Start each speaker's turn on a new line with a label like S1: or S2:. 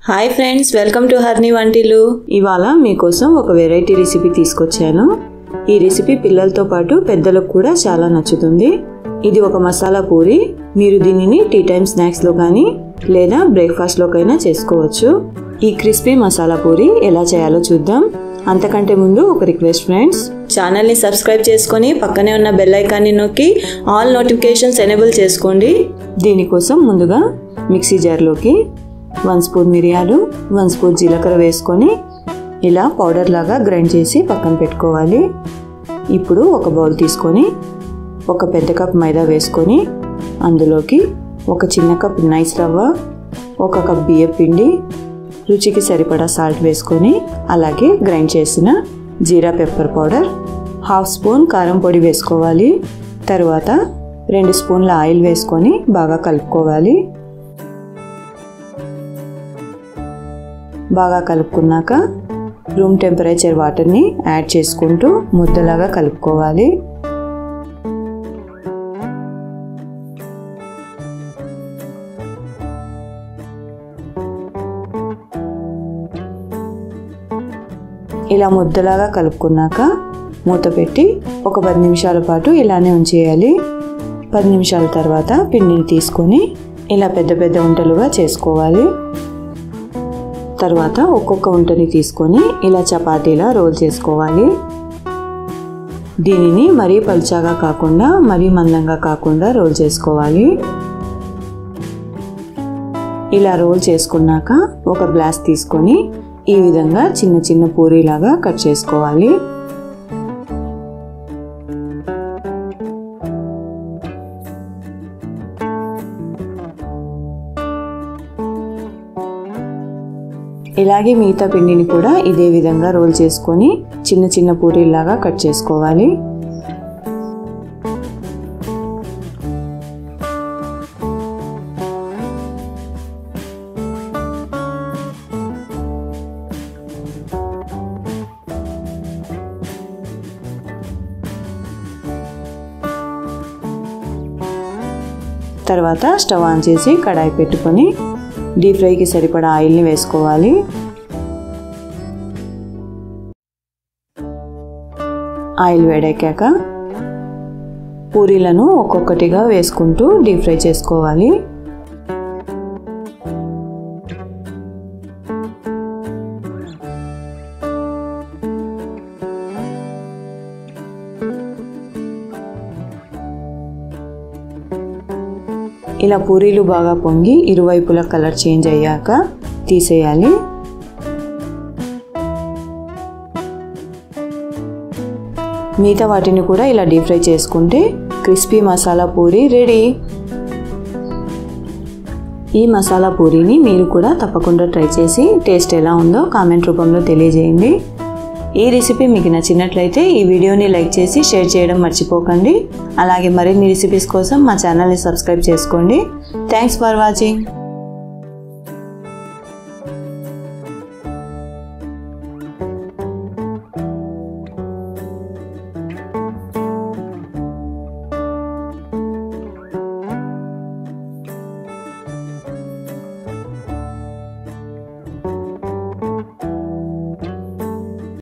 S1: hi friends welcome to Harini వంటిలు
S2: ఇవాళ మీకోసం ఒక వెరైటీ రెసిపీ తీసుకొచ్చాను ఈ రెసిపీ పిల్లలతో పాటు పెద్దలకు కూడా చాలా నచ్చుతుంది ఇది ఒక మసాలా పూరి మీరు దీనిని టీ టైమ్ స్నాక్స్లో కానీ లేదా బ్రేక్ఫాస్ట్లోకైనా చేసుకోవచ్చు ఈ క్రిస్పీ మసాలా పూరి ఎలా చేయాలో చూద్దాం అంతకంటే ముందు ఒక రిక్వెస్ట్ ఫ్రెండ్స్
S1: ఛానల్ని సబ్స్క్రైబ్ చేసుకొని పక్కనే ఉన్న బెల్ ఐకాన్ని నొక్కి ఆల్ నోటిఫికేషన్స్ ఎనేబుల్ చేసుకోండి
S2: దీనికోసం ముందుగా మిక్సీ జార్లోకి వన్ స్పూన్ మిరియాలు వన్ స్పూన్ జీలకర్ర వేసుకొని ఇలా పౌడర్ లాగా గ్రైండ్ చేసి పక్కన పెట్టుకోవాలి ఇప్పుడు ఒక బౌల్ తీసుకొని ఒక పెద్ద కప్ మైదా వేసుకొని అందులోకి ఒక చిన్న కప్ నైస్ రవ్వ ఒక కప్ బియ్య పిండి రుచికి సరిపడా సాల్ట్ వేసుకొని అలాగే గ్రైండ్ చేసిన జీరా పెప్పర్ పౌడర్ హాఫ్ స్పూన్ కారం పొడి వేసుకోవాలి తర్వాత రెండు స్పూన్ల ఆయిల్ వేసుకొని బాగా కలుపుకోవాలి బాగా కలుపుకున్నాక రూమ్ టెంపరేచర్ వాటర్ని యాడ్ చేసుకుంటూ ముద్దలాగా కలుపుకోవాలి ఇలా ముద్దలాగా కలుపుకున్నాక మూత పెట్టి ఒక పది నిమిషాల పాటు ఇలానే ఉంచేయాలి పది నిమిషాల తర్వాత పిండిని తీసుకొని ఇలా పెద్ద పెద్ద ఉంటలుగా చేసుకోవాలి తర్వాత ఒక్కొక్క ఉంటని తీసుకొని ఇలా చపాతీలా రోల్ చేసుకోవాలి దీనిని మరీ పలుచాగా కాకుండా మరీ మందంగా కాకుండా రోల్ చేసుకోవాలి ఇలా రోల్ చేసుకున్నాక ఒక గ్లాస్ తీసుకొని ఈ విధంగా చిన్న చిన్న పూరీలాగా కట్ చేసుకోవాలి ఇలాగే మిగతా పిండిని కూడా ఇదే విధంగా రోల్ చేసుకొని చిన్న చిన్న పూరీలాగా కట్ చేసుకోవాలి తర్వాత స్టవ్ ఆన్ చేసి కడాయి పెట్టుకొని డీప్ ఫ్రైకి సరిపడా ఆయిల్ని వేసుకోవాలి ఆయిల్ వేడెక్కాక పూరీలను ఒక్కొక్కటిగా వేసుకుంటూ డీప్ ఫ్రై చేసుకోవాలి ఇలా పూరీలు బాగా పొంగి ఇరువైపులా కలర్ చేంజ్ అయ్యాక తీసేయాలి మిగతా వాటిని కూడా ఇలా డీప్ ఫ్రై చేసుకుంటే క్రిస్పీ మసాలా పూరి రెడీ ఈ మసాలా పూరీని మీరు కూడా తప్పకుండా ట్రై చేసి టేస్ట్ ఎలా ఉందో కామెంట్ రూపంలో తెలియజేయండి ఈ రెసిపీ మీకు నచ్చినట్లయితే ఈ వీడియోని లైక్ చేసి షేర్ చేయడం మర్చిపోకండి అలాగే మరిన్ని రెసిపీస్ కోసం మా ఛానల్ని సబ్స్క్రైబ్ చేసుకోండి థ్యాంక్స్ ఫర్ వాచింగ్